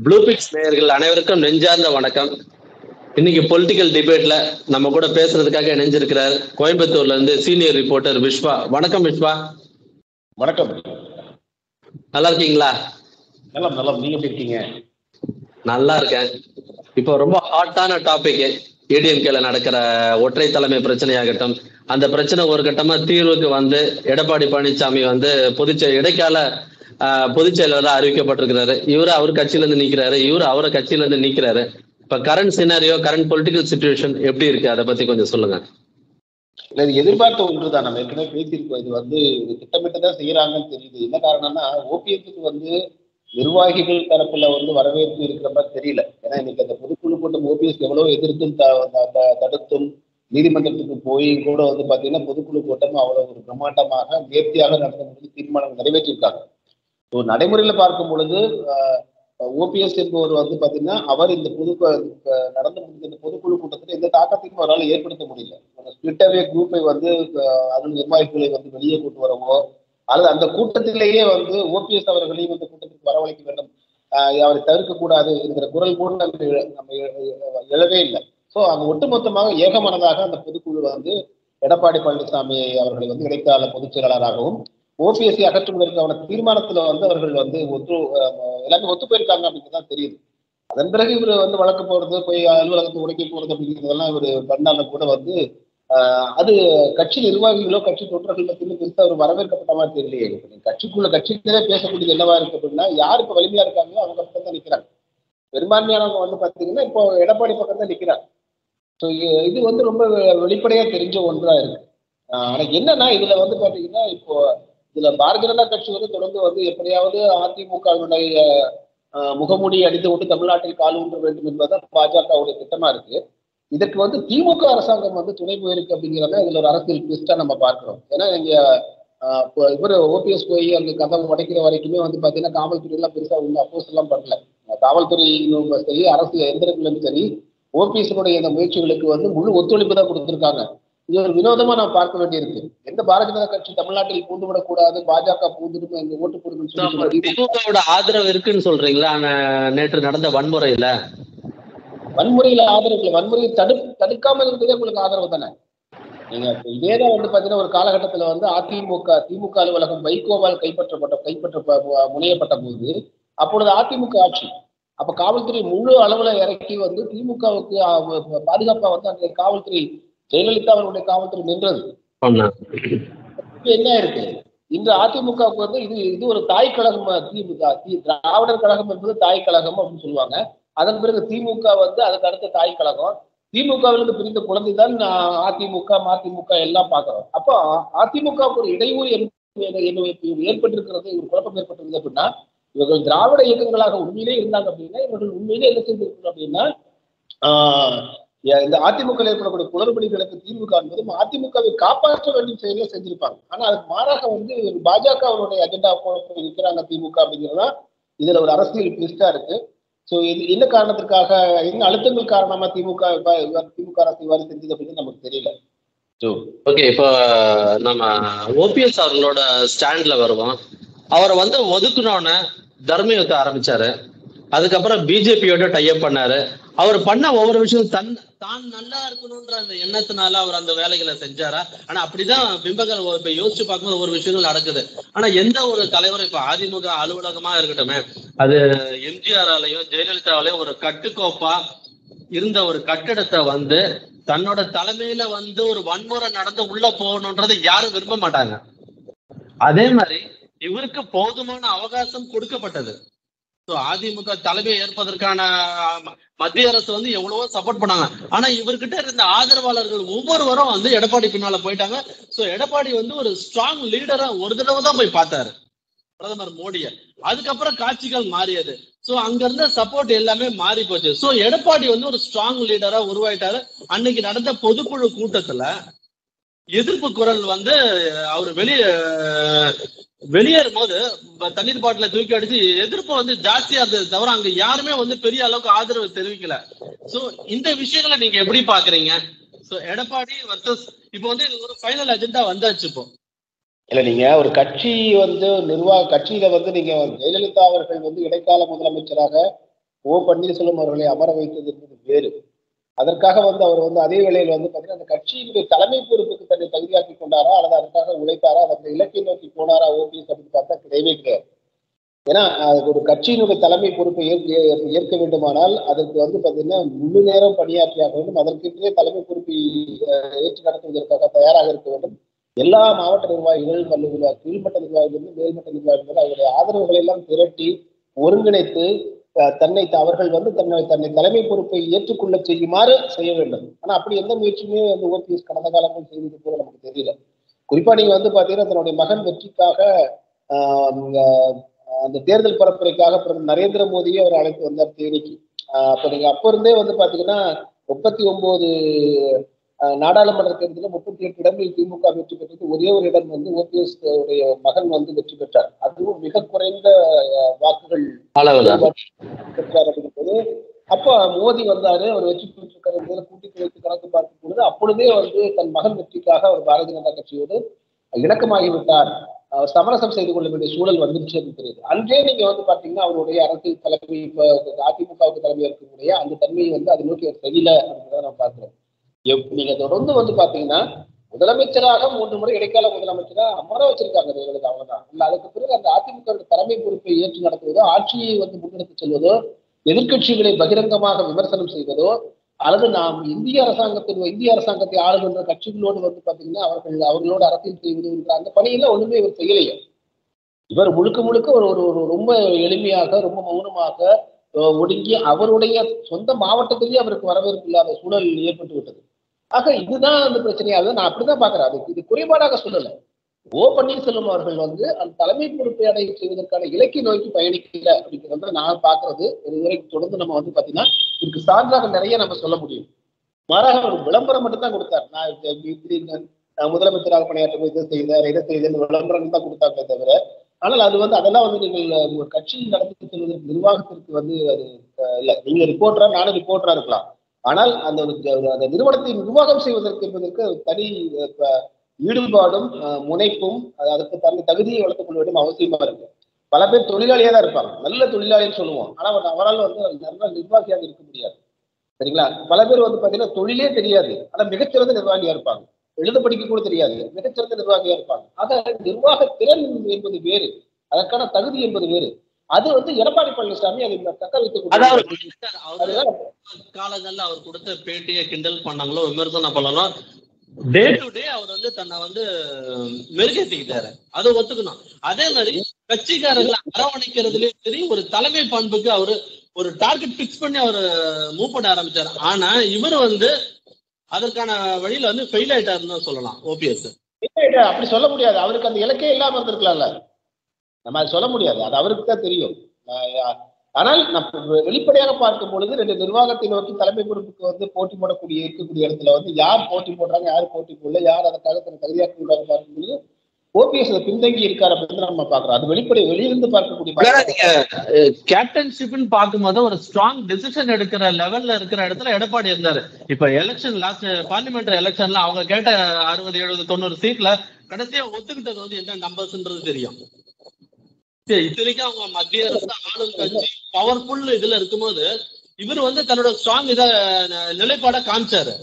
ப்ளூபிக்ஸ் நேயர்கள் அனைவருக்கும் நெஞ்சார்ந்த வணக்கம் இன்னைக்கு பொலிட்டிக்கல் டிபேட்ல நம்ம கூட பேசுறதுக்காக இணைஞ்சிருக்கிறார் கோயம்புத்தூர்ல இருந்து சீனியர் ரிப்போர்ட்டர் விஸ்வா வணக்கம் விஸ்வா வணக்கம் நல்லா இருக்கீங்களா நலம் நலம் நீங்க எப்படி இருக்கீங்க நல்லா இருக்கேன் இப்போ ரொம்ப ஹாட்டான டாபிக் ஏடிஎம்கேல நடக்கிற ஒற்றை தலைமை பிரச்சனையாகட்டும் அந்த பிரச்சனை ஒரு கட்டமா தீர்வுக்கு வந்து எடப்பாடி பழனிசாமி வந்து பொதுச்செ இடைக்கால ஆஹ், பொதுச் செயலாளராக அறிவிக்கப்பட்டிருக்கிறாரு இவரு அவர் கட்சியில இருந்து நீக்கிறாரு இவரு அவரை கட்சியில இருந்து நீக்கிறாரு இப்ப current scenario current political situation எப்படி இருக்கு அதை பத்தி கொஞ்சம் சொல்லுங்க இல்ல இது எதிர்பார்த்த ஒன்றுதான் நம்ம ஏற்கனவே பேசியிருக்கோம் இது வந்து இது திட்டமிட்டு தான் செய்யறாங்கன்னு தெரியுது என்ன காரணம்னா ஓபிஎஸ்க்கு வந்து நிர்வாகிகள் தரப்புல வந்து வரவேற்பு இருக்கிற மாதிரி தெரியல ஏன்னா இன்னைக்கு அந்த பொதுக்குழு கூட்டம் ஓபிஎஸ் எவ்வளவு எதிர்த்தும் த- த- த- தடுத்தும் நீதிமன்றத்துக்கு போய் கூட வந்து பாத்தீங்கன்னா பொதுக்குழு கூட்டம் அவ்வளவு ஒரு பிரம்மாண்டமாக நேர்த்தியாக நடந்த முடிவு தீர்மானம் நிறைவேற்றியிருக்காங்க ஸோ நடைமுறையில பார்க்கும் பொழுது ஓபிஎஸ் என்பவர் வந்து பாத்தீங்கன்னா அவர் இந்த பொது அஹ் நடந்து முடிந்த இந்த பொதுக்குழு கூட்டத்தில் எந்த தாக்கத்தையும் அவரால் ஏற்படுத்த முடியல ஸ்பிளிட்டவே குரூப்பை வந்து அஹ், அதன் நிர்வாகிகளை வந்து வெளியே கொண்டு வரவோ அல்லது அந்த கூட்டத்திலேயே வந்து ஓபிஎஸ் அவர்களையும் இந்த கூட்டத்துக்கு வரவழைக்க வேண்டும் அஹ், அவரை தவிர்க்க கூடாது என்கிற குரல் கூட நம்ம எழ- நம்ம எழ- எழவே இல்லை ஸோ அங்க ஒட்டுமொத்தமாக ஏகமனதாக அந்த பொதுக்குழு வந்து எடப்பாடி பழனிசாமி அவர்களை வந்து இடைக்கால பொதுச் செயலாளராகவும் ஓபிஎஸ்சி அகற்றுவதற்கான தீர்மானத்துல வந்து அவர்கள் வந்து ஒத்து அஹ், எல்லாமே ஒத்து போயிருக்காங்க அப்படிங்கிறது தான் தெரியுது அதன் பிறகு இவர் வந்து வழக்கு போறது போய் அலுவலகத்தை உடைக்க போறது அப்படிங்கிறதெல்லாம் இவர் பண்ணாலும் கூட வந்து ஆஹ், அது கட்சி நிர்வாகிகளோ கட்சி தொண்டர்கள் மத்தியிலும் பெருசா ஒரு வரவேற்கப்பட்ட மாதிரி தெரியலையே இப்ப நீங்க கட்சிக்குள்ள கட்சிகளே பேசக்கூடியது என்னவா இருக்கு அப்படின்னா யார் இப்ப வலிமையா இருக்காங்களோ அவங்க பக்கம் தான் நிக்கிறாங்க பெரும்பான்மையானவங்க வந்து பாத்தீங்கன்னா இப்போ எடப்பாடி பக்கம் தான் நிக்கிறாங்க ஸோ இது வந்து ரொம்ப வெளிப்படையா தெரிஞ்ச ஒன்றா இருக்கு ஆஹ், ஆனா என்னன்னா இதுல வந்து பாத்தீங்கன்னா இப்போ இதுல பாரதிய ஜனதா கட்சி வந்து தொடர்ந்து வந்து எப்படியாவது அதிமுகவினுடைய ஆஹ், முகமூடி அடித்து விட்டு தமிழ்நாட்டில் கால் ஊன்ற வேண்டும் என்பதுதான் பாஜகவுடைய திட்டமா இருக்கு இதற்கு வந்து திமுக அரசாங்கம் வந்து துணை போயிருக்கு அப்படிங்கிறத இதுல ஒரு அரசியல் ட்விஸ்டா நம்ம பார்க்கிறோம் ஏன்னா இங்க ஆஹ், இப்போ இவர் ஓபிஎஸ் போய் அந்த கதவை உடைக்கிற வரைக்குமே வந்து பாத்தீங்கன்னா காவல்துறை எல்லாம் பெருசா உள்ள அப்போஸ் எல்லாம் பண்ணல காவல்துறை சரி அரசு எந்திரங்களும் சரி ஓபிஎஸ்னுடைய இந்த முயற்சிகளுக்கு வந்து முழு ஒத்துழைப்பு தான் கொடுத்திருக்காங்க இது ஒரு வினோதமா நாம் பார்க்க வேண்டியிருக்கு எந்த பாரதிய ஜனதா கட்சி தமிழ்நாட்டில் பூந்து விடக்கூடாது பாஜக பூந்துடும் எங்க ஓட்டு போடுங்கன்னு சொல்லி சொல்லி திமுகவோட ஆதரவு இருக்குன்னு சொல்றீங்களா ஆனா, நேற்று நடந்த வன்முறையில வன்முறையில ஆதரவு இல்லை வன்முறையை தடு தடுக்காம இருந்ததே உங்களுக்கு ஆதரவு தானே நீங்க இப்ப இதேதான் வந்து பாத்தீங்கன்னா ஒரு காலகட்டத்துல வந்து அதிமுக திமுக அலுவலகம் வைகோவால் கைப்பற்றப்பட்ட கைப்பற்ற ப- முனையப்பட்ட போது அப்பொழுது அதிமுக ஆட்சி அப்ப காவல்துறை முழு அளவுல இறக்கி வந்து திமுகவுக்கு பாதுகாப்பா வந்து அந்த காவல்துறை ஜெயலலிதா அவர்களுடைய காவல்துறை நின்றது சொன்னேன் இப்ப என்ன இருக்கு இன்று அதிமுகவுக்கு வந்து இது இது ஒரு தாய் கழகம் திமுக தி- திராவிடர் கழகம் என்பது தாய் கழகம் அப்படின்னு சொல்லுவாங்க அதன் பிறகு திமுக வந்து அதுக்கு அடுத்த தாய் கழகம் திமுகவிலிருந்து பிரிந்த குழந்தை தான் அதிமுக மதிமுக எல்லாம் பார்க்கிறோம் அப்போ அதிமுகவுக்கு ஒரு இடையூறு என்ன- என்ன- என்ன ஏற்பட்டிருக்கிறது ஒரு குழப்பம் ஏற்பட்டிருந்தது அப்படின்னா இவர்கள் திராவிட இயக்கங்களாக உண்மையிலே இருந்தாங்க அப்படின்னா இவர்கள் உண்மையிலே என்ன செய்திருக்கணும் அப்படின்னா ஆஹ் இந்த அதிமுக ஏற்படக்கூடிய குளறுபடிகளுக்கு தீர்வு காண்பதும் அதிமுகவை காப்பாற்ற வேண்டிய செயலை செஞ்சிருப்பாங்க ஆனா அதுக்கு மாறாக வந்து பாஜக அவருடைய அஜெண்டா போய் நிற்கிறாங்க திமுக அப்படிங்கிறதா இதுல ஒரு அரசியல் ட்விஸ்டா இருக்கு சோ இது என்ன காரணத்திற்காக என்ன அழுத்தங்கள் காரணமா திமுக இவ்வா- இவ்வா- திமுக அரசு இவ்வாறு செஞ்சது அப்படின்னு நமக்கு தெரியல So, ஓகே இப்போ நம்ம ஓபிஎஸ் அவர்களோட ஸ்டாண்ட்ல வருவோம் அவரை வந்து ஒதுக்குனோன்னு தர்மயுத்த ஆரம்பிச்சாரு அதுக்கப்புறம் பிஜேபியோட டைப் பண்ணாரு அவர் பண்ண ஒவ்வொரு விஷயம் தன் தான் நல்லா இருக்கணும்ன்ற அந்த எண்ணத்தினால அவர் அந்த வேலைகளை செஞ்சாரா ஆனா அப்படிதான் பிம்பங்கள் இப்ப யோசிச்சு பார்க்கும்போது ஒவ்வொரு விஷயங்கள் நடக்குது ஆனா எந்த ஒரு தலைவரும் இப்ப அதிமுக அலுவலகமா இருக்கட்டுமே அது எம்ஜிஆராலையும் ஜெயலலிதாவாலையும் ஒரு கட்டுக்கோப்பா இருந்த ஒரு கட்டிடத்தை வந்து தன்னோட தலைமையில வந்து ஒரு வன்முறை நடந்து உள்ள போகணுன்றதை யாரும் விரும்ப மாட்டாங்க அதே மாதிரி இவருக்கு போதுமான அவகாசம் கொடுக்கப்பட்டது So, அதிமுக தலைமையை ஏற்பதற்கான ம- மத்திய அரசு வந்து எவ்வளவோ சப்போர்ட் பண்ணாங்க ஆனா இவர்கிட்ட இருந்த ஆதரவாளர்கள் ஒவ்வொருவரும் வந்து எடப்பாடி பின்னால போயிட்டாங்க சோ எடப்பாடி வந்து ஒரு ஸ்ட்ராங் லீடரா ஒரு தடவை தான் போய் பார்த்தாரு பிரதமர் மோடிய அதுக்கப்புறம் காட்சிகள் மாறியது சோ அங்க இருந்த சப்போர்ட் எல்லாமே மாறி போச்சு சோ எடப்பாடி வந்து ஒரு ஸ்ட்ராங் லீடரா உருவாயிட்டாரு அன்னைக்கு நடந்த பொதுக்குழு கூட்டத்துல எதிர்ப்பு குரல் வந்து அவர் வெளியே வெளியேறும் போது ப- தண்ணீர் பாட்டில தூக்கி அடிச்சு எதிர்ப்பு வந்து ஜாஸ்தியா இருந்தது தவிர அங்க யாருமே வந்து பெரிய அளவுக்கு ஆதரவு தெரிவிக்கல சோ இந்த விஷயங்களை நீங்க எப்படி பாக்குறீங்க சோ எடப்பாடி வர்சஸ் இப்போ வந்து இது ஒரு ஃபைனல் அஜெண்டா வந்தாச்சு இப்போ இல்ல நீங்க ஒரு கட்சி வந்து நிர்வாக கட்சியில வந்து நீங்க ஜெயலலிதா அவர்கள் வந்து இடைக்கால முதலமைச்சராக ஓ பன்னீர்செல்வம் அவர்களை அமர வைத்தது என்பது வேறு அதற்காக வந்து அவர் வந்து அதே வேளையில் வந்து பார்த்தீங்கன்னா அந்த கட்சியினுடைய தலைமை பொறுப்புக்கு தன்னை தகுதியாக்கி கொண்டாரா அல்லது அதற்காக உழைத்தாரா அந்த இலக்கிய நோக்கி போனாரா ஓபிஎஸ் அப்படின்னு பார்த்தா கிடையவே கிடையாது ஏன்னா அது ஒரு கட்சியினுடைய தலைமை பொறுப்பை ஏற்க ஏற்க வேண்டுமானால் அதற்கு வந்து பார்த்தீங்கன்னா முழு நேரம் பணியாற்றியாக வேண்டும் அதற்கென்றே தலைமை பொறுப்பை அஹ், ஏற்று நடத்துவதற்காக தயாராக இருக்க வேண்டும் எல்லா மாவட்ட நிர்வாகிகள் அல்லது கீழ்மட்ட நிர்வாகிகள் மேல்மட்ட நிர்வாகிகள் அவருடைய ஆதரவுகளை எல்லாம் திரட்டி ஒருங்கிணைத்து அஹ், தன்னை அவர்கள் வந்து தன்னை தன்னை தலைமை பொறுப்பை ஏற்றுக்கொள்ள செய்யுமாறு செய்ய வேண்டும் ஆனா அப்படி எந்த முயற்சியுமே வந்து ஓபிஎஸ் கடந்த காலங்கள் செய்தது போல நமக்கு தெரியல குறிப்பா நீங்க வந்து பாத்தீங்கன்னா தன்னுடைய மகன் வெற்றிக்காக ஆஹ் அஹ் அந்த தேர்தல் பரப்புரைக்காக பிரதமர் நரேந்திர மோடியை அவர் அழைத்து வந்தார் தேனிக்கு ஆஹ் அப்ப நீங்க அப்ப இருந்தே வந்து பாத்தீங்கன்னா முப்பத்தி ஒன்பது நாடாளுமன்ற தேர்தலில் முப்பத்தி எட்டு இடங்களில் திமுக வெற்றி பெற்றது ஒரே ஒரு இடம் வந்து ஓபிஎஸ் உடைய மகன் வந்து வெற்றி பெற்றார் அதுவும் மிக குறைந்த அஹ், வாக்குகள் அளவுல பெற்றார் அப்படிங்கும்போது அப்ப மோடி வந்தாரு அவர் வெற்றி பெற்றிருக்காரு என்பதை கூட்டி குறைத்து கணக்கு பார்க்கும் பொழுது அப்பொழுதே வந்து தன் மகன் வெற்றிக்காக அவர் பாரதிய ஜனதா கட்சியோடு இணக்கமாகி விட்டார் அவர் சமரசம் செய்து கொள்ள வேண்டிய சூழல் வந்துருச்சு அப்படின்னு தெரியுது அன்றே நீங்க வந்து பாத்தீங்கன்னா அவருடைய அரசியல் தலைமை இப்ப அதிமுகவுக்கு தலைமை இருக்கக்கூடிய அந்த தன்மையை வந்து அதை நோக்கி அவர் செய்யல அப்படின்றத நான் பாக்குறேன் எப்- நீங்க தொடர்ந்து வந்து பாத்தீங்கன்னா முதலமைச்சராக மூன்று முறை இடைக்கால முதலமைச்சரா அமர வச்சிருக்காங்க இவர்களுக்கு அவ்வளவுதான் இல்ல அதுக்கு பிறகு அந்த அதிமுக தலைமை பொறுப்பை ஏற்று நடத்துவதோ ஆட்சியை வந்து முன்னெடுத்து செல்வதோ எதிர்க்கட்சிகளை பகிரங்கமாக விமர்சனம் செய்வதோ அல்லது நாம் இந்திய அரசாங்கத்தின் இந்திய அரசாங்கத்தை ஆளுகின்ற கட்சிகளோடு வந்து பாத்தீங்கன்னா அவர்கள் அவர்களோடு அரசியல் செய்வது என்ற அந்த பணியில ஒண்ணுமே இவர் செய்யலையே இவர் முழுக்க முழுக்க ஒரு ஒரு ஒரு ரொம்ப எளிமையாக ரொம்ப மௌனமாக அஹ், ஒடுங்கி அவருடைய சொந்த மாவட்டத்திலேயே அவருக்கு வரவேற்பு இல்லாத சூழல் ஏற்பட்டு விட்டது ஆக இதுதான் அந்த பிரச்சனையாக நான் அப்படிதான் பாக்குறேன் அது இது குறைபாடாக சொல்லல ஓ பன்னீர்செல்வம் அவர்கள் வந்து அந்த தலைமை பொறுப்பை அடைய செய்வதற்கான இலக்கை நோக்கி பயணிக்கல அப்படிங்கிறத நான் பாக்குறது இதுவரை தொடர்ந்து நம்ம வந்து பாத்தீங்கன்னா இதுக்கு சான்றாக நிறைய நம்ம சொல்ல முடியும் மாறாக ஒரு விளம்பரம் மட்டும் தான் கொடுத்தார் நான் இப்ப இப்படி நான் நான் முதலமைச்சராக பணியாற்றும் இதை செய்தார் இதை செய்தேன் விளம்பரம் தான் கொடுத்தாங்களே தவிர ஆனால் அது வந்து அதெல்லாம் வந்து நீங்கள் ஒரு கட்சி நடத்தி செல்வதற்கு நிர்வாகத்திற்கு வந்து அது அஹ், இல்ல நீங்க ரிப்போர்ட்டரா நானும் ரிப்போர்ட்டரா இருக்கலாம் ஆனால் அந்த ஒரு ஒரு அந்த நிறுவனத்தை நிர்வாகம் செய்வதற்கு என்பதற்கு ஒரு தனி அஹ், ஈடுபாடும் அஹ், முனைப்பும் அது அதுக்கு தன்னை தகுதியை வளர்த்துக் கொள்ள வேண்டும் அவசியமா இருக்கு பல பேர் தொழிலாளியா தான் இருப்பாங்க நல்ல தொழிலாளின்னு சொல்லுவோம் ஆனா அவர் அவரால் வந்து நல்ல நிர்வாகியாக இருக்க முடியாது சரிங்களா பல பேர் வந்து பாத்தீங்கன்னா தொழிலே தெரியாது ஆனா மிகச்சிறந்த நிர்வாகியா இருப்பாங்க எழுத படிக்க கூட தெரியாது மிகச்சிறந்த நிர்வாகியா இருப்பாங்க ஆக நிர்வாக திறன் என்பது வேறு அதற்கான தகுதி என்பது வேறு அது வந்து எடப்பாடி பழனிசாமி அதை தக்க வைத்துக் அதாவது கொண்டு அவரு அதுதான் காலங்கள்ல அவர் கொடுத்த பேட்டியை கிண்டல் பண்ணாங்களோ விமர்சனம் பண்ணலாம் டே டு டே அவர் வந்து தன்னை வந்து மெருகேற்றிக்கிட்டாரு அதை ஒத்துக்கணும் அதே மாதிரி கட்சிக்காரர்களை அரவணைக்கிறதுலயும் சரி ஒரு தலைமை பண்புக்கு அவரு ஒரு டார்கெட் பிக்ஸ் பண்ணி அவர் மூவ் பண்ண ஆரம்பிச்சாரு ஆனா இவர் வந்து அதற்கான வழியில வந்து ஃபெயில் ஆயிட்டாருன்னு தான் சொல்லலாம் ஓபிஎஸ் இல்ல, அப்படி சொல்ல முடியாது அவருக்கு அந்த இலக்கே இல்லாம இருந்திருக்கலாம்ல நம்ம அதை சொல்ல முடியாது அது அவருக்கு தான் தெரியும் ஆஹ் ஆனால் நம்ம வெளிப்படையாக பார்க்கும் பொழுது ரெண்டு நிர்வாகத்தை நோக்கி தலைமை பொறுப்புக்கு வந்து போட்டி போடக்கூடிய இருக்கக்கூடிய இடத்துல வந்து யார் போட்டி போடுறாங்க யார் போட்டி போடல யார் அதற்காக தன்னை தகுதியாக்கி விடாத பார்க்கும் பொழுது ஓபிஎஸ் பின்தங்கி இருக்காரு அப்படின்னு நம்ம பாக்குறோம் அது வெளிப்படை வெளியிருந்து பார்க்கக்கூடிய பார்வை. கேப்டன்ஷிப்னு பார்க்கும்போது ஒரு ஸ்ட்ராங் டெசிஷன் எடுக்கிற லெவல்ல இருக்கிற இடத்துல எடப்பாடி இருந்தாரு இப்ப எலெக்ஷன் லாஸ்ட் பார்லிமெண்ட் எலெக்ஷன்ல அவங்க கேட்ட அறுபது எழுபது தொண்ணூறு சீட்ல கடைசியா ஒத்துக்கிட்டது வந்து என்ன நம்பர்ஸ்ன்றது தெரியும் சரி, இத்தனைக்கும் அவங்க மத்திய அரசு ஆளும் கட்சி பவர்ஃபுல் இதுல இருக்கும்போது இவர் வந்து தன்னோட ஸ்ட்ராங் இத ந- நிலைப்பாட காமிச்சாரு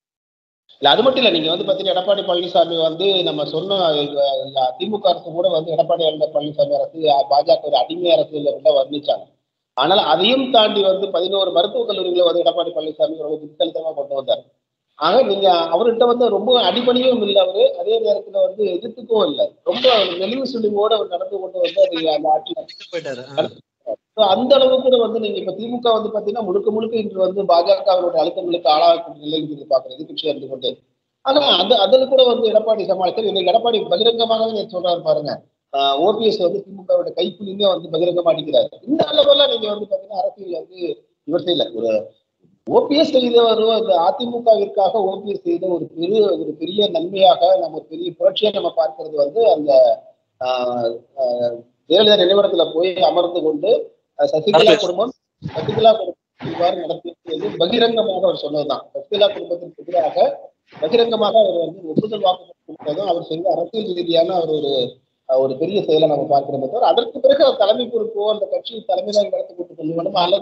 இல்ல அது மட்டும் இல்ல நீங்க வந்து பாத்தீங்கன்னா எடப்பாடி பழனிசாமி வந்து நம்ம சொன்ன அஹ், திமுக அரசு கூட வந்து எடப்பாடி பழனிசாமி அரசு அஹ், பாஜக ஒரு அடிமை அரசு அப்படிலாம் வர்ணிச்சாங்க ஆனால் அதையும் தாண்டி வந்து பதினோரு மருத்துவக் கல்லூரிகளை வந்து எடப்பாடி பழனிசாமி ரொம்ப புத்தளித்தமா கொண்டு வந்தார் ஆக நீங்க அவர்கிட்ட வந்து ரொம்ப அடிபணியும் இல்லை அவரு அதே நேரத்துல வந்து எதிர்த்துக்கவும் இல்லை ரொம்ப நெளிவு சுழிவோட அவர் நடந்து கொண்டு வந்து அது அந்த ஆட்சி போயிட்டாரு So, அந்த அளவு கூட வந்து நீங்க இப்ப திமுக வந்து பாத்தீங்கன்னா முழுக்க முழுக்க இன்று வந்து பாஜக அவருடைய அழுத்தங்களுக்கு ஆளாகக்கூடிய நிலை இருக்குது பாக்குறது எதிர்கட்சியா இருந்து கொண்டு ஆனா அது அதுல கூட வந்து எடப்பாடி சமாளித்தார் இன்னைக்கு எடப்பாடி பகிரங்கமாக நீங்க சொல்றாரு பாருங்க ஓபிஎஸ் வந்து திமுகவோட கைக்குலியுமே வந்து பகிரங்கமா அடிக்கிறாரு இந்த அளவெல்லாம் நீங்க வந்து பாத்தீங்கன்னா அரசியல் வந்து இவர் செய்யல ஒரு ஓபிஎஸ் செய்தவர் அந்த அதிமுகவிற்காக ஓபிஎஸ் செய்த ஒரு பெரிய ஒரு பெரிய நன்மையாக நம்ம ஒரு பெரிய புரட்சியை நம்ம பார்க்கிறது வந்து அந்த ஆஹ், ஆஹ், ஜெயலலிதா நினைவிடத்துல போய் அமர்ந்து கொண்டு அஹ், சசிகலா குடும்பம் சசிகலா குடும்பம் இவ்வாறு நடத்தியது வந்து பகிரங்கமாக அவர் சொன்னதுதான் சசிகலா குடும்பத்திற்கு எதிராக பகிரங்கமாக அவர் வந்து ஒப்புதல் வாக்கு கொடுத்ததும் அவர் செய்த அரசியல் ரீதியான அவர் ஒரு அஹ், ஒரு பெரிய செயலை நம்ம பார்க்கிறோமே தவிர அதற்கு பிறகு அவர் தலைமை பொறுப்போ அந்த கட்சி தலைமையாக நடத்தி கொண்டு செல்ல வேண்டும் அல்லது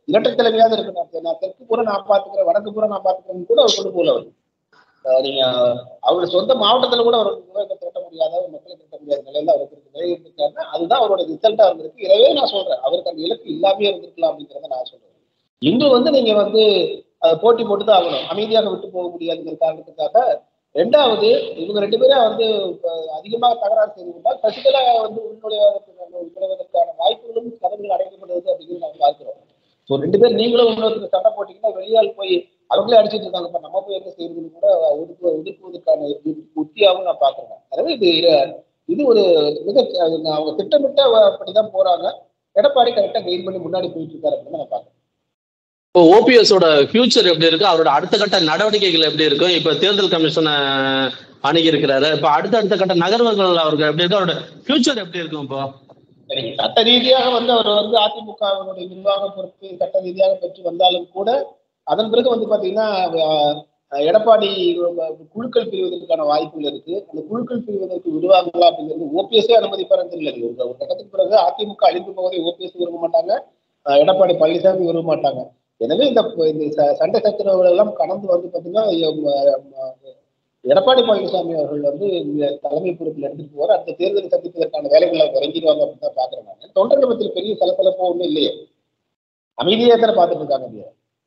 இரட்டை தலைமையாவது இருக்கு நான் நான் தெற்கு பூரா நான் பாத்துக்கிறேன் வடக்கு பூரா நான் பாத்துக்கிறேன்னு கூட அவர் கொண்டு போகல அவர் அஹ் நீங்க அவர் சொந்த மாவட்டத்துல கூட அவர் விவரத்தை திரட்ட முடியாத ஒரு மக்களை திரட்ட முடியாத நிலையில அவருக்கு இருக்கு நிலை இருந்திருக்காருன்னா அதுதான் அவரோட ரிசல்ட்டா இருந்திருக்கு எனவே நான் சொல்றேன் அவருக்கு அந்த இலக்கு இல்லாமே இருந்திருக்கலாம் அப்படிங்கிறத நான் சொல்றேன் இன்று வந்து நீங்க வந்து அஹ், போட்டி போட்டு தான் ஆகணும் அமைதியாக விட்டு போக முடியாதுங்கிற காரணத்துக்காக ரெண்டாவது இவங்க ரெண்டு பேரும் வந்து இப்ப அதிகமாக தகராறு செய்து கொண்டால் சசிகலா வந்து உள்நுழைவதற்கான உள்நுழைவதற்கான வாய்ப்புகளும் கதவுகள் அடைக்கப்படுவது அப்படிங்கிறது நம்ம பார்க்கிறோம் ஸோ ரெண்டு பேர் நீங்களும் இன்னொருத்தர் சண்டை போட்டீங்கன்னா வெளியால் போய் அவங்களே அடிச்சிட்டு இருக்காங்க இப்ப நம்ம போய் என்ன செய்யறதுன்னு கூட ஒதுக்கு ஒதுக்குவதற்கான உத்தியாகவும் நான் பாக்குறேன் எனவே இது இது ஒரு மிக அவங்க திட்டமிட்ட அப்படிதான் போறாங்க எடப்பாடி கரெக்டா கெயின் பண்ணி முன்னாடி போயிட்டு இருக்காரு அப்படின்னு நான் பாக்குறேன் இப்போ ஓபிஎஸோட ஃபியூச்சர் எப்படி இருக்கு அவரோட அடுத்த கட்ட நடவடிக்கைகள் எப்படி இருக்கும் இப்ப தேர்தல் கமிஷனை அணுகி இருக்கிறாரு இப்ப அடுத்த அடுத்த கட்ட நகர்வுகள் அவருக்கு எப்படி இருக்கு அவரோட ஃபியூச்சர் எப்படி இருக்கும் இப்போ சரிங்க சட்ட ரீதியாக வந்து அவர் வந்து அதிமுகவினுடைய நிர்வாக பொறுப்பு சட்ட ரீதியாக பெற்று வந்தாலும் கூட அதன் பிறகு வந்து பாத்தீங்கன்னா அஹ், எடப்பாடி குழுக்கள் பிரிவதற்கான வாய்ப்புகள் இருக்கு அந்த குழுக்கள் பிரிவதற்கு விடுவாங்களா அப்படிங்கிறது ஓபிஎஸ்ஸே அனுமதிப்பாருன்னு தெரியல இது ஒரு ஒரு கட்டத்துக்கு பிறகு அதிமுக அழிந்து போவதை ஓபிஎஸ் விரும்ப மாட்டாங்க அஹ், எடப்பாடி பழனிசாமி விரும்ப மாட்டாங்க எனவே இந்த இந்த ச- சண்டை சச்சரவுகள் எல்லாம் கடந்து வந்து பாத்தீங்கன்னா எம், அஹ், எடப்பாடி பழனிசாமி அவர்கள் வந்து இந்த தலைமை பொறுப்பில் எடுத்துட்டு போவார் அந்த தேர்தலை சந்திப்பதற்கான வேலைகளை அவர் இறங்கிடுவாங்க அப்படின்னு தான் பாக்குறேன் நான் தொண்டர்கள் மத்தியில் பெரிய சலசலப்போ ஒன்றும் இல்லையே அமைதியா தானே பார்த்துட்டு இருக்காங்க இல்லையா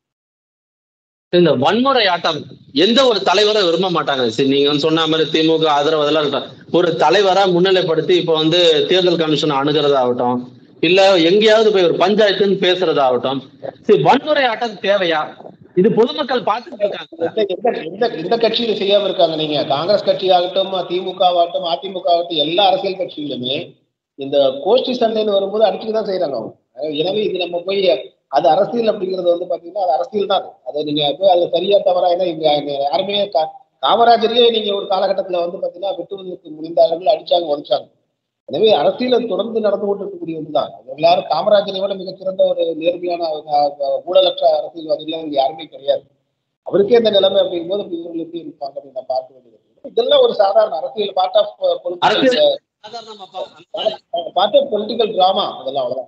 இந்த வன்முறை ஆட்டம் எந்த ஒரு தலைவரும் விரும்ப மாட்டாங்க சரி நீங்க வந்து சொன்ன மாதிரி திமுக ஆதரவு அதெல்லாம் இருக்கட்டும். ஒரு தலைவரா முன்னிலைப்படுத்தி இப்ப வந்து தேர்தல் கமிஷன் அணுகிறதாகட்டும் இல்ல எங்கேயாவது போய் ஒரு பஞ்சாயத்துன்னு பேசுறதாகட்டும் சரி வன்முறை ஆட்டம் தேவையா இது பொதுமக்கள் பார்த்துட்டு இருக்காங்க எந்த எந்த- எந்த எந்த கட்சியில செய்யாம இருக்காங்க நீங்க காங்கிரஸ் கட்சி ஆகட்டும் திமுக ஆகட்டும் அதிமுக ஆகட்டும் எல்லா அரசியல் கட்சிகளுமே இந்த கோஷ்டி சண்டைன்னு வரும்போது அடிச்சுட்டு தான் செய்யறாங்க அவங்க அஹ் எனவே இது நம்ம போய் அது அரசியல் அப்படிங்கிறது வந்து பாத்தீங்கன்னா அது அரசியல் தான் அது. அதை நீங்க போய் அது சரியா தவறா ஏன்னா இங்க இங்க யாருமே கா- காமராஜரையே நீங்க ஒரு காலகட்டத்துல வந்து பாத்தீங்கன்னா வெட்டுவதற்கு முடிந்தார்கள் அடிச்சாங்க உடைச்சாங்க எனவே அரசியல் அது தொடர்ந்து நடந்து கொண்டு இருக்கக்கூடிய ஒன்றுதான் எல்லாரும் காமராஜரை விட மிகச்சிறந்த ஒரு நேர்மையான அஹ், அஹ், ஊழலற்ற அரசியல்வாதிகள் இங்க யாருமே கிடையாது அவருக்கே இந்த நிலைமை அப்படிங்கும் போது இப்ப இவங்களுக்கு இருப்பாங்க அப்படின்னு நான் பார்க்க வேண்டியது இருக்கு. இதெல்லாம் ஒரு சாதாரண அரசியல் பார்ட் ஆஃப் அரசியல் சாதாரணமா பா- பார்ட் ஆஃப் பொலிட்டிக்கல் டிராமா அதெல்லாம் அவ்வளவுதான்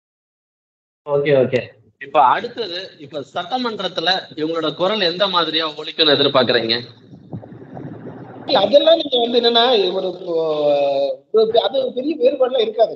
ஓகே ஓகே இப்ப அடுத்தது இப்ப சட்டமன்றத்துல இவங்களோட குரல் எந்த மாதிரியா ஒழிக்கும்னு எதிர்பார்க்கறீங்க இல்ல, அதெல்லாம் நீங்க வந்து என்னன்னா ஒரு ஒரு- அது பெரிய வேறுபாடுலாம் இருக்காது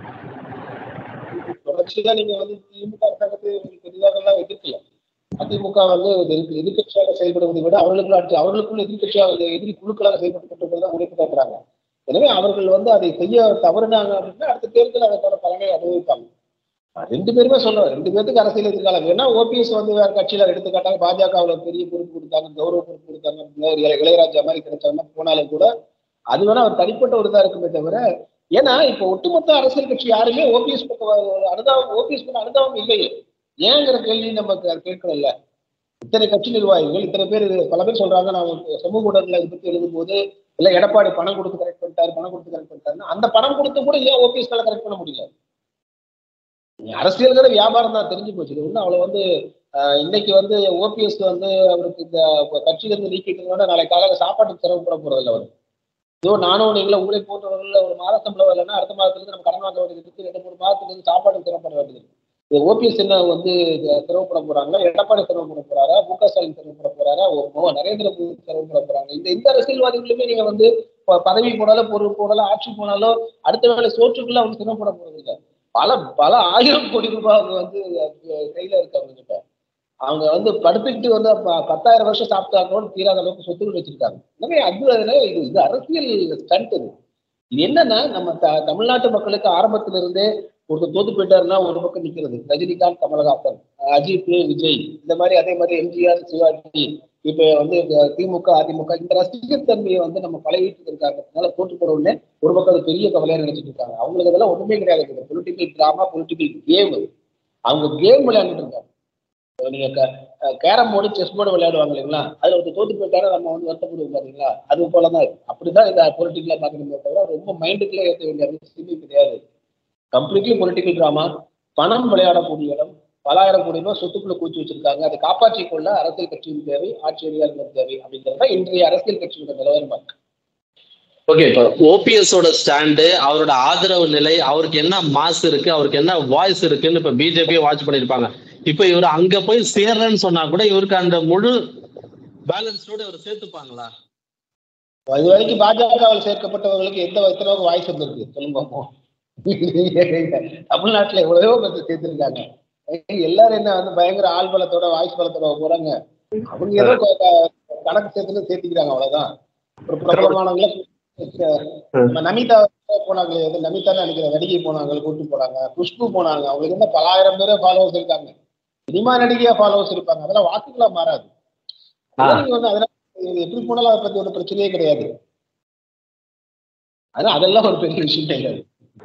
தொடர்ச்சியா நீங்க வந்து திமுக அரசாங்கத்தை பெரிதாக எல்லாம் எதிர்க்கல அதிமுக வந்து ஒரு எதிர்க்க- எதிர்க்கட்சியாக செயல்படுவதை விட அவர்களுக்குள்ள அடுத்து அவர்களுக்குள்ள எதிர்க்கட்சியாக எதிரி குழுக்களாக செயல்பட்டு தான் உழைப்பு காட்டுறாங்க எனவே அவர்கள் வந்து அதை செய்ய தவறுனாங்க அப்படின்னா அடுத்த தேர்தல் அதற்கான பலனை அனுபவிப்பாங்க நான் ரெண்டு பேருமே சொல்றேன் ரெண்டு பேருக்கு அரசியல் எதிர்காலம் வேணா ஓபிஎஸ் வந்து வேற கட்சியில எடுத்துக்காட்டாங்க பாஜகவுல பெரிய பொறுப்பு கொடுத்தாங்க கௌரவ பொறுப்பு கொடுத்தாங்க அப்படின்னா ஒரு இளைய- இளையராஜா மாதிரி கிடைச்சாங்கன்னா போனாலும் கூட அது வேணா அவர் தனிப்பட்ட ஒரு இதா இருக்குமே தவிர ஏன்னா இப்ப ஒட்டுமொத்த அரசியல் கட்சி யாருமே ஓபிஎஸ் பக்கம் அனுதாபம் ஓபிஎஸ் பண்ண அனுதாபம் இல்லையே ஏங்கிற கேள்வி நம்ம கே- கேட்கறோம்ல இத்தனை கட்சி நிர்வாகிகள் இத்தனை பேர் பல பேர் சொல்றாங்க நான் ஒரு சமூக ஊடகங்களை இதை பத்தி எழுதும்போது இல்ல எடப்பாடி பணம் கொடுத்து கரெக்ட் பண்ணிட்டாரு பணம் கொடுத்து கரெக்ட் பண்ணிட்டாருன்னா அந்த பணம் கொடுத்து கூட ஏன் ஓபிஎஸ் கரெக்ட் பண்ண முடியல அரசியல்கிற வியாபாரம் தான் தெரிஞ்சு போச்சு இது ஒன்றும் அவ்வளவு வந்து ஆஹ், இன்னைக்கு வந்து ஓபிஎஸ் வந்து அவருக்கு இந்த கட்சியில இருந்து நீக்கிட்டதுனால நாளைக்கு காலையில சாப்பாட்டுக்கு சிரமப்பட போறதில்ல அவர் இதோ நானும் நீங்களும் உங்களை போன்றவர்கள் ஒரு மாத சம்பளம் இல்லைன்னா அடுத்த மாதத்துல இருந்து நம்ம கடன் வாங்க வேண்டியது இருக்கு ரெண்டு மூணு மாதத்துல இருந்து சாப்பாட்டுக்கு சிரமப்பட வேண்டியது இருக்கு இது ஓபிஎஸ் என்ன வந்து சிரமப்பட போறாங்களா எடப்பாடி சிரமப்பட போறாரா மு க ஸ்டாலின் சிரமப்பட போறாரா ஓ மோ- நரேந்திர மோடி சிரமப்பட போறாங்க இந்த இந்த அரசியல்வாதிகளுமே நீங்க வந்து ப- பதவி போனாலும் பொருள் போனாலும் ஆட்சி போனாலும் அடுத்த வேலை சோற்றுக்குள்ள அவங்க சிரமப்பட போறது இல்லை பல பல ஆயிரம் கோடி ரூபாய் அவங்க வந்து அஹ், கையில இருக்கு அவங்க கிட்ட அவங்க வந்து படுத்துக்கிட்டு வந்து ப- பத்தாயிரம் வருஷம் சாப்பிட்டாங்களோன்னு தீராத அளவுக்கு சொத்துக்கள் வச்சிருக்காங்க எனவே அது அதுல இது இது அரசியல் ஸ்டண்ட் இது இது என்னன்னா நம்ம த- தமிழ்நாட்டு மக்களுக்கு ஆரம்பத்துல இருந்தே ஒருத்தர் தோத்து போயிட்டாருன்னா ஒரு பக்கம் நிக்கிறது ரஜினிகாந்த் கமலஹாசன் அஜித் விஜய் இந்த மாதிரி அதே மாதிரி எம்ஜிஆர் சிவாஜி இப்ப வந்து இந்த திமுக அதிமுக இந்த ரசிகர் தன்மையை வந்து நம்ம பழகிட்டு இருக்காங்க அதனால தோற்று போறவுடனே ஒரு பக்கம் அது பெரிய கவலையா நினைச்சிட்டு இருக்காங்க அவங்களுக்கு அதெல்லாம் ஒண்ணுமே கிடையாது பொலிட்டிக்கல் டிராமா பொலிட்டிக்கல் கேம் அவங்க கேம் விளையாண்டுட்டு இருக்காங்க இப்ப நீங்க கேரம் போர்டு செஸ் போர்டு விளையாடுவாங்க இல்லைங்களா அதுல ஒருத்தர் தோத்து போயிட்டாரு நம்ம வந்து வருத்தப்படுவோம் பாத்தீங்களா அது போலதான் இது. அப்படிதான் இந்த பொலிட்டிக்கலா பாக்கணுமே தவிர ரொம்ப மைண்டுக்குள்ள ஏற்ற வேண்டிய அவசியமே கிடையாது கம்ப்ளீட்லி பொலிட்டிக்கல் டிராமா பணம் விளையாடக்கூடிய இடம் பலாயிரம் கோடி ரூபாய் சொத்துக்குள்ள கூச்சி வச்சிருக்காங்க அதை காப்பாற்றிக் கொள்ள அரசியல் கட்சியின் தேவை ஆட்சி அதிகாரிகள் தேவை அப்படிங்கிறது தான் இன்றைய அரசியல் கட்சியோட நிலவரமா இருக்கு ஓகே இப்போ ஓபிஎஸ் ஓட ஸ்டாண்டு அவரோட ஆதரவு நிலை அவருக்கு என்ன மாஸ் இருக்கு அவருக்கு என்ன வாய்ஸ் இருக்குன்னு இப்ப பிஜேபி வாட்ச் பண்ணிருப்பாங்க இப்ப இவர் அங்க போய் சேர்றேன்னு சொன்னா கூட இவருக்கு அந்த முழு பேலன்ஸோட இவர் சேர்த்துப்பாங்களா இது வரைக்கும் பாஜகவில் சேர்க்கப்பட்டவர்களுக்கு எந்த எத்தனை வாய்ஸ் வந்திருக்கு சொல்லுங்க பார்ப்போம். தமிழ்நாட்டுல எவ்வளவோ பேர் சேர்த்திருக்காங்க எல்லாரும் என்ன வந்து பயங்கர ஆள் பலத்தோட வாய்ஸ் பலத்தோட போறாங்க அவங்க ஏதோ க- க- கணக்கு சேர்த்துல சேர்த்திக்கிறாங்க அவ்வளவுதான் ஒரு பிரபலமானவங்கள நம்ம நமிதா போனாங்க எது நமிதா நினைக்கிறேன் நடிகை போனாங்க கூட்டு போனாங்க குஷ்பு போனாங்க அவங்களுக்கு என்ன பலாயிரம் பேர் ஃபாலோவர்ஸ் இருக்காங்க சினிமா நடிகையா ஃபாலோவர்ஸ் இருப்பாங்க அதெல்லாம் வாக்குகளா மாறாது அதெல்லாம் நீங்க வந்து அதெல்லாம் இது எப்படி போனாலும் அதை பத்தி ஒரு பிரச்சனையே கிடையாது அதனால அதெல்லாம் ஒரு பெரிய விஷயம் கிடையாது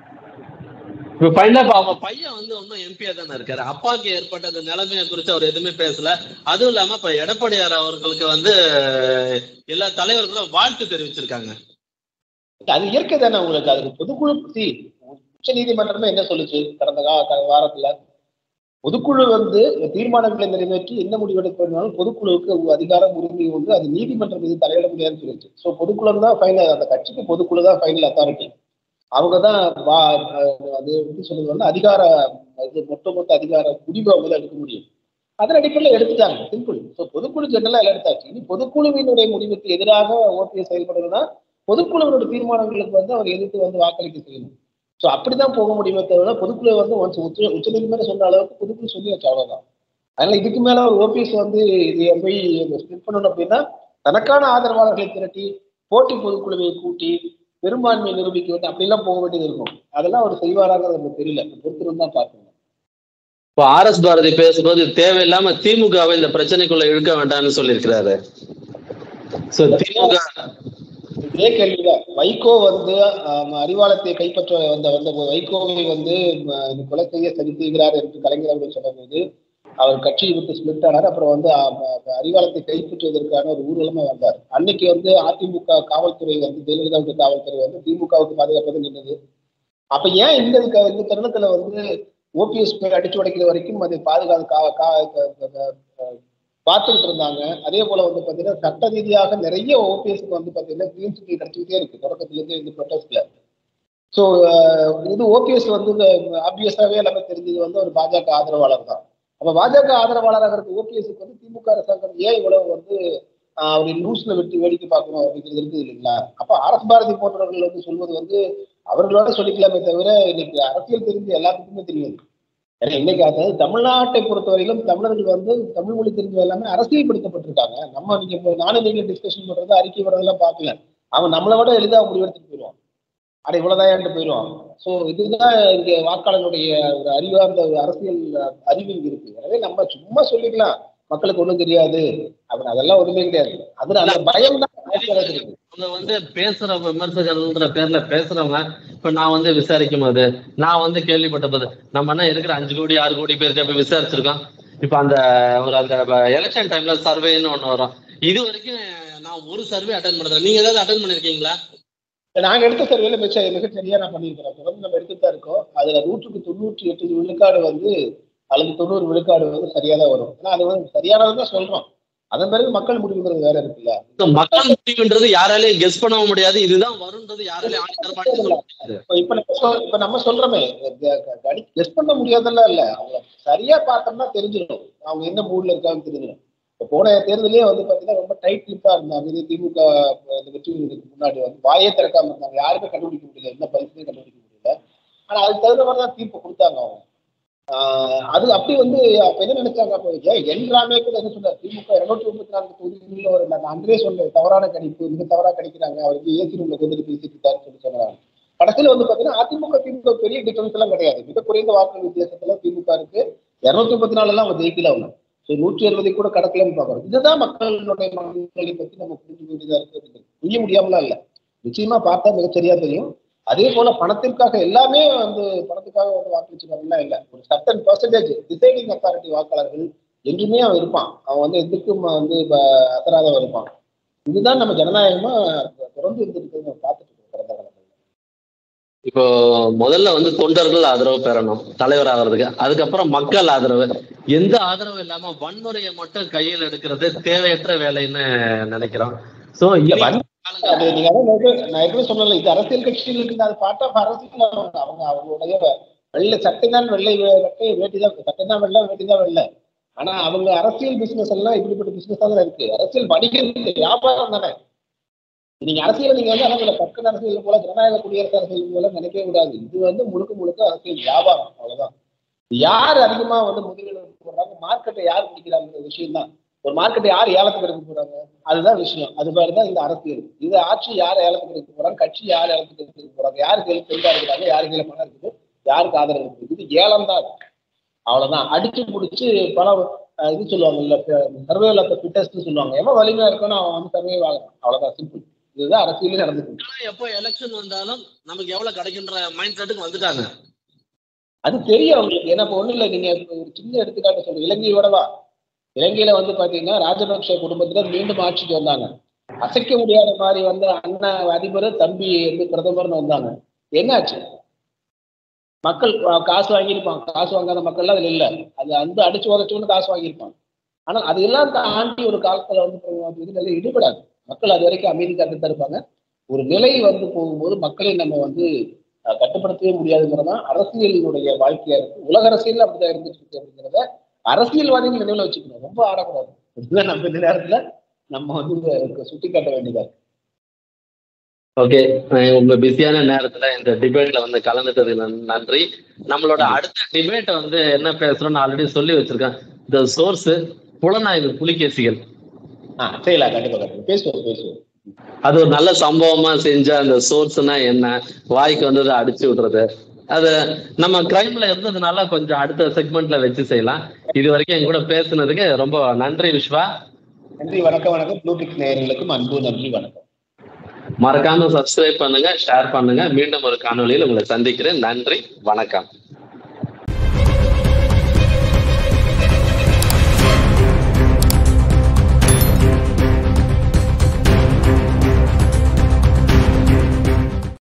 இப்ப ஃபைனலா இப்ப அவங்க பையன் வந்து ஒன்னும் எம்பியா தானே இருக்காரு அப்பாவுக்கு ஏற்பட்ட அந்த நிலைமையை குறித்து அவர் எதுவுமே பேசல அதுவும் இல்லாம இப்ப எடப்பாடியார் அவர்களுக்கு வந்து எல்லா தலைவர்களும் வாழ்த்து தெரிவிச்சிருக்காங்க அது இயற்கை தானே உங்களுக்கு அதுக்கு பொதுக்குழு பத்தி உச்ச நீதிமன்றமே என்ன சொல்லுச்சு கடந்த கா- கடந்த வாரத்துல பொதுக்குழு வந்து தீர்மானங்களை நிறைவேற்றி என்ன முடிவெடுக்கணும்னாலும் பொதுக்குழுவுக்கு அதிகாரம் உரிமை உண்டு அது நீதிமன்றம் மீது தலையிட முடியாதுன்னு சொல்லிச்சு ஸோ பொதுக்குழு தான் ஃபைனல் அந்த கட்சிக்கு பொதுக்குழு தான் ஃபைனல் அத்தாரிட்டி அவங்க தான் வா- அது எப்படி சொல்றது வந்து அதிகார இது ஒட்டுமொத்த அதிகார முடிவு அவங்க தான் எடுக்க முடியும் அதன் அடிப்படையில் எடுத்துட்டாங்க சிம்பிள் ஸோ பொதுக்குழு ஜெனரலா எல்லாம் எடுத்தாச்சு இனி பொதுக்குழுவினுடைய முடிவுக்கு எதிராக ஓபிஎஸ் செயல்படுறதுன்னா பொதுக்குழுவினுடைய தீர்மானங்களுக்கு வந்து அவர் எதிர்த்து வந்து வாக்களிக்க செய்யணும் ஸோ அப்படிதான் போக முடியுமே தவிர பொதுக்குழு வந்து ஒன்ஸ் உச்ச உச்சநீதிமன்றம் சொன்ன அளவுக்கு பொதுக்குழு சொல்லியாச்சு அவ்வளவுதான் அதனால இதுக்கு மேல ஒரு ஓபிஎஸ் வந்து இது போய் ஸ்பிட் பண்ணணும் அப்படின்னா தனக்கான ஆதரவாளர்களை திரட்டி போட்டி பொதுக்குழுவை கூட்டி பெரும்பான்மை நிரூபிக்க வேண்டும் அப்படிலாம் போக வேண்டியது இருக்கும் அதெல்லாம் அவர் செய்வாராங்கிறது நமக்கு தெரியல பொறுத்திருந்து தான் பார்க்கணும் இப்போ ஆர் எஸ் பாரதி பேசும்போது தேவையில்லாம திமுகவை இந்த பிரச்சனைக்குள்ள இழுக்க வேண்டாம்னு சொல்லியிருக்கிறாரு சோ திமுக இதே கேள்விதான் வைகோ வந்து ஆம், அறிவாலயத்தை கைப்பற்ற வந்த வந்த போது வைகோவை வந்து ம, இந்த கொலை செய்ய சரி செய்கிறார் என்று கலைஞர் அவர்கள் சொன்னபோது அவர் கட்சியை விட்டு ஸ்பிளிட் ஆனார் அப்புறம் வந்து ஆ, ம, அறிவாலயத்தை கைப்பற்றுவதற்கான ஒரு ஊர்வலமா வந்தார் அன்னைக்கு வந்து அதிமுக காவல்துறை வந்து ஜெயலலிதாவுக்கு காவல்துறை வந்து திமுகவுக்கு பாதுகாப்பது நின்றது அப்ப ஏன் இந்த க- இந்த தருணத்துல வந்து ஓபிஎஸ் பேர் அடிச்சு உடைக்கிற வரைக்கும் அதை பாதுகாத்து கா- கா- க- க- க- பார்த்துக்கிட்டு இருந்தாங்க அதே போல வந்து பாத்தீங்கன்னா சட்ட ரீதியாக நிறைய ஓபிஎஸ்க்கு வந்து பாத்தீங்கன்னா கிரீன் சிட்டி கிடைச்சிக்கிட்டே இருக்கு தொடக்கத்துல இருந்து இந்த ப்ரொட்டஸ்ட்ல ஸோ இது ஓபிஎஸ் வந்து ஆப்வியஸாவே எல்லாமே தெரிஞ்சது வந்து ஒரு பாஜக ஆதரவாளர் தான் அப்ப பாஜக ஆதரவாளராக இருக்க ஓபிஎஸ்க்கு வந்து திமுக அரசாங்கம் ஏன் இவ்வளவு வந்து ஆஹ், அவரை நியூஸ்ல வெட்டி வேடிக்கை பார்க்கணும் அப்படிங்கிறது இருக்குது இல்லைங்களா அப்ப ஆர்எஸ் பாரதி போன்றவர்கள் வந்து சொல்வது வந்து அவர்களோட சொல்லிக்கலாமே தவிர இன்னைக்கு அரசியல் தெரிஞ்ச எல்லாத்துக்குமே தெரியாது ஏன்னா இன்னைக்கு அதாவது தமிழ்நாட்டை பொறுத்தவரையிலும் தமிழர்கள் வந்து தமிழ் மொழி தெரிஞ்ச எல்லாமே அரசியல்படுத்தப்பட்டிருக்காங்க நம்ம நீங்க இப்ப நானும் நீங்க டிஸ்கஷன் பண்றது அறிக்கை வர்றதெல்லாம் பார்க்கல அவன் நம்மளை விட எளிதா முடிவெடுத்துட்டு போயிடுவான் அட இவ்வளவுதான் போயிடுவான் சோ இதுதான் இங்க வாக்காளர்களுடைய ஒரு அறிவார்ந்த ஒரு அரசியல் அறிவு இங்க இருக்கு எனவே நம்ம சும்மா சொல்லிக்கலாம் மக்களுக்கு ஒண்ணும் தெரியாது அப்படின்னு அதெல்லாம் ஒண்ணுமே கிடையாது அது அந்த பயம் தான் இருக்கு அவங்க வந்து பேசுற விமர்சகர்கள்ன்ற பேர்ல பேசுறவங்க இப்ப நான் வந்து விசாரிக்கும் போது நான் வந்து கேள்விப்பட்ட போது நம்ம என்ன இருக்கிற அஞ்சு கோடி ஆறு கோடி பேருக்கு போய் விசாரிச்சிருக்கோம் இப்ப அந்த ஒரு அந்த எலெக்ஷன் டைம்ல சர்வேன்னு ஒண்ணு வரும் இது வரைக்கும் நான் ஒரு சர்வே அட்டன் பண்றேன் நீங்க ஏதாவது அட்டன் பண்ணிருக்கீங்களா நாங்க எடுத்த சர்வேல மிக மிக சரியா நான் பண்ணியிருக்கிறேன் தொடர்ந்து நம்ம எடுத்துட்டு தான் இருக்கோம் அதுல நூற்றுக்கு தொண்ணூற்றி எட்டு விழுக்காடு வந்து அல்லது தொண்ணூறு விழுக்காடு வந்து சரியா தான் வரும் ஏன்னா அது வந்து சரியானதுதான் சொல்றோம் அதன் பிறகு மக்கள் முடிவுங்கிறது வேற இருக்குல்ல இந்த மக்கள் முடிவுன்றது யாராலையும் கெஸ் பண்ண முடியாது இதுதான் வரும்ன்றது யாராலையும் ஆணித்தரமா சொல்ல முடியாது இப்ப இப்ப நம்ம சொல்- இப்ப நம்ம சொல்றோமே கெஸ் பண்ண முடியாதெல்லாம் இல்ல அவங்க சரியா பார்த்தோம்னா தெரிஞ்சிடும் அவங்க என்ன மூட்ல இருக்காங்கன்னு தெரிஞ்சிடும் இப்ப போன தேர்தலே வந்து பாத்தீங்கன்னா ரொம்ப டைட் லிப்பா இருந்தாங்க இது திமுக இந்த வெற்றி பெறுவதற்கு முன்னாடி வந்து வாயே திறக்காம இருந்தாங்க யாருமே கண்டுபிடிக்க முடியல என்ன பரிசுமே கண்டுபிடிக்க முடியல ஆனா அதுக்கு தகுந்த மாதிரி தான் தீர்ப்பு கொடுத்தாங்க அவங்க ஆஹ் அது அப்படி வந்து அப்ப என்ன நினைச்சாங்க அப்ப ஏன் என் ராமே கூட என்ன சொன்னார் திமுக இருநூற்றி முப்பத்தி நான்கு தொகுதிகளில் ஒரு நான் அன்றே சொன்னேன் தவறான கணிப்பு மிக தவறா கணிக்கிறாங்க அவருக்கு ஏசி ரூம்ல வந்து பேசிட்டு இருக்காருன்னு சொல்லி சொன்னாங்க கடைசியில வந்து பாத்தீங்கன்னா அதிமுக திமுக பெரிய டிஃபரன்ஸ் எல்லாம் கிடையாது மிக குறைந்த வாக்கு வித்தியாசத்துல திமுக இருக்கு இருநூத்தி முப்பத்தி நாலு எல்லாம் அவங்க ஜெயிக்கல அவங்க ஸோ நூற்றி அறுபதை கூட கடக்கலன்னு பாக்குறோம் இதுதான் மக்களுடைய மனநிலை பத்தி நம்ம புரிஞ்சு வேண்டியதா இருக்கு புரிய முடியாமலாம் இல்ல நிச்சயமா பார்த்தா மிகச்சரியா தெரியும் அதே போல பணத்திற்காக எல்லாமே வந்து பணத்துக்காக வந்து வாக்களிச்சுக்காங்கன்னா இல்ல ஒரு சர்டன் பர்சன்டேஜ் டிசைடிங் அத்தாரிட்டி வாக்காளர்கள் என்றுமே அவன் இருப்பான் அவன் வந்து எதுக்கும் வந்து இப்ப அசராதவன் இருப்பான் இதுதான் நம்ம ஜனநாயகமா தொடர்ந்து இருந்துட்டு பார்த்துட்டு இருக்கோம் கடந்த காலத்துல இப்போ முதல்ல வந்து தொண்டர்கள் ஆதரவு பெறணும் தலைவர் ஆகிறதுக்கு அதுக்கப்புறம் மக்கள் ஆதரவு எந்த ஆதரவு இல்லாம வன்முறையை மட்டும் கையில் எடுக்கிறது தேவையற்ற வேலைன்னு நினைக்கிறோம் சோ இல்ல, வன்- அது நீங்க அதான் நேத்து- நான் ஏற்கனவே சொன்னல இது அரசியல் கட்சிகளுக்கு அது பார்ட் ஆஃப் அரசியல் அவங்க அவங்க அவங்களுடைய வெள்ளை சட்டை தான் வெள்ளை வெட்டை வேட்டி தான் சட்டை தான் வெள்ளை வேட்டி தான் வெள்ளை ஆனா அவங்க அரசியல் பிசினஸ் எல்லாம் இப்படிப்பட்ட பிசினஸ் தான் இருக்கு அரசியல் வணிகம் இல்லை, வியாபாரம் தானே நீங்க அரசியல் நீங்க வந்து அரசியல் பக்க அரசியல் போல ஜனநாயக குடியரசு அரசியல் போல நினைக்கவே கூடாது இது வந்து முழுக்க முழுக்க அரசியல் வியாபாரம் அவ்வளவுதான் யார் அதிகமா வந்து முதலீடு போடுறாங்க மார்க்கெட்டை யார் பிடிக்கிறாங்க விஷயம் தான் ஒரு மார்க்கெட்டை யார் ஏலத்துக்கு எடுக்க போறாங்க அதுதான் விஷயம் அது மாதிரி தான் இந்த அரசியல் இது ஆட்சி யார் ஏலத்துக்கு எடுக்க போறாங்க கட்சி யார் ஏலத்துக்கு எடுக்க போறாங்க யாருக்கு கையில் பெருந்தா இருக்கிறாங்க யாரு கையில பணம் இருக்குது யாருக்கு ஆதரவு இருக்குது இது ஏலம் தான் அவ்வளவுதான் அடிச்சு பிடிச்சி பணம் அஹ், இது சொல்லுவாங்கல்ல சர்வேல ஃபிட்டஸ்ட் சொல்லுவாங்க எவன் வலிமையா இருக்கணும் அவன் வந்து சர்வே ஆகணும் அவ்வளவுதான் சிம்பிள் இதுதான் அரசியலே நடந்துட்டு இருக்கு. ஆனா எப்போ எலெக்ஷன் வந்தாலும் நமக்கு எவ்வளவு கிடைக்கின்ற மைண்ட் செட்டுக்கு வந்துட்டாங்க அது தெரியும் அவங்களுக்கு ஏன்னா இப்போ ஒண்ணும் இல்லை நீங்க இப்ப ஒரு சின்ன எடுத்துக்காட்டு சொல்லுங்க இலங்கையோடவா இலங்கையில வந்து பாத்தீங்கன்னா ராஜபக்ஷ குடும்பத்துல மீண்டும் ஆட்சிக்கு வந்தாங்க அசைக்க முடியாத மாதிரி வந்த அண்ணன் அதிபர் தம்பி வந்து பிரதமர்னு வந்தாங்க என்னாச்சு மக்கள் கா- காசு வாங்கியிருப்பாங்க காசு வாங்காத மக்கள்லாம் அதுல இல்ல அது வந்து அடிச்சு உதச்சோன்னு காசு வாங்கியிருப்பாங்க ஆனா அதெல்லாம் தாண்டி ஒரு காலத்துல வந்து இதுல ஈடுபடாது மக்கள் அது வரைக்கும் அமைதி காத்துட்டு இருப்பாங்க ஒரு நிலை வந்து போகும்போது மக்களை நம்ம வந்து அஹ், கட்டுப்படுத்தவே முடியாதுங்கிறதான் அரசியலினுடைய வாழ்க்கையா இருக்கு உலக அரசியல் அப்படிதான் இருந்துட்டு இருக்கு அப்படிங்கிறத அரசியல்வாதிகள் நினைவுல வச்சுக்கணும் ரொம்ப ஆடக்கூடாது இதுதான் நம்ம இந்த நேரத்துல நம்ம வந்து சுட்டி காட்ட வேண்டியதா இருக்கு ஓகே உங்க பிஸியான நேரத்துல இந்த டிபேட்ல வந்து கலந்துட்டதுக்கு நன்- நன்றி நம்மளோட அடுத்த டிபேட் வந்து என்ன பேசுறோம்னு ஆல்ரெடி சொல்லி வச்சிருக்கேன் இந்த சோர்ஸ் புலனாய்வு புலிகேசிகள் ஆ செய்யலாம் கண்டிப்பா கண்டிப்பா பேசுவோம் பேசுவோம் அது ஒரு நல்ல சம்பவமா செஞ்ச அந்த சோர்ஸ்னா என்ன வாய்க்கு வந்ததை அடிச்சு விடுறது அது நம்ம கிரைம்ல இருந்ததுனால கொஞ்சம் அடுத்த செக்மெண்ட்ல வச்சு செய்யலாம் இது வரைக்கும் என் கூட பேசுனதுக்கு ரொம்ப நன்றி விஸ்வா நன்றி வணக்கம் வணக்கம் ப்ளூபிக் நேயர்களுக்கும் அன்பு நன்றி வணக்கம் மறக்காம சப்ஸ்கிரைப் பண்ணுங்க ஷேர் பண்ணுங்க மீண்டும் ஒரு காணொளியில் உங்களை சந்திக்கிறேன் நன்றி வணக்கம்